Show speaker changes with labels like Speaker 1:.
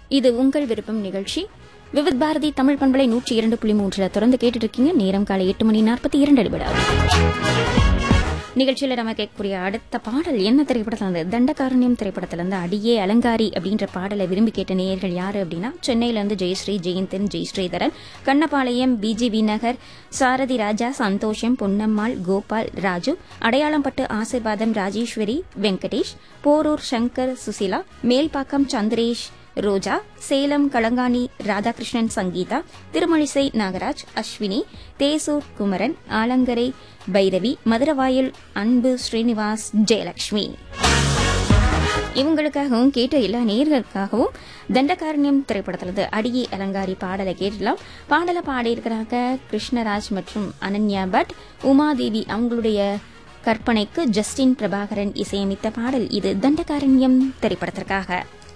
Speaker 1: இது உங்கள் விருப்பம் நிகழ்ச்சி விவித் பாரதி தமிழ் பண்பலை நூற்றி இரண்டு புள்ளி மூன்றுல தொடர்ந்து கேட்டுட்டு இருக்கீங்க நேரம் காலை எட்டு மணி நாற்பத்தி இரண்டு நிமிடம் நிகழ்ச்சியில நம்ம கேட்கக்கூடிய அடுத்த பாடல் என்ன திரைப்படத்துல இருந்து தண்டகாரண்யம் திரைப்படத்துல இருந்து அடியே அலங்காரி அப்படின்ற பாடலை விரும்பி கேட்ட நேயர்கள் யாரு அப்படின்னா சென்னையில இருந்து ஜெயஸ்ரீ ஜெயந்தன் ஜெயஸ்ரீதரன் கண்ணபாளையம் பிஜிபி நகர் சாரதி ராஜா சந்தோஷம் பொன்னம்மாள் கோபால் ராஜு அடையாளம்பட்டு ஆசிர்வாதம் ராஜேஸ்வரி வெங்கடேஷ் போரூர் சங்கர் சுசிலா மேல்பாக்கம் சந்திரேஷ் ரோஜா சேலம் களங்காணி ராதாகிருஷ்ணன் சங்கீதா திருமழிசை நாகராஜ் அஸ்வினி தேசூர் குமரன் ஆலங்கரை பைரவி மதுரவாயில் அன்பு ஸ்ரீனிவாஸ் ஜெயலட்சுமி இவங்களுக்காகவும் கேட்ட எல்லா நேர்களுக்காகவும் தண்டகாரண்யம் திரைப்படத்திலிருந்து அடியே அலங்காரி பாடலை கேட்டலாம் பாடலை பாடியிருக்கிறாங்க கிருஷ்ணராஜ் மற்றும் அனன்யா பட் உமாதேவி அவங்களுடைய கற்பனைக்கு ஜஸ்டின் பிரபாகரன் இசையமைத்த பாடல் இது தண்டகாரண்யம் திரைப்படத்திற்காக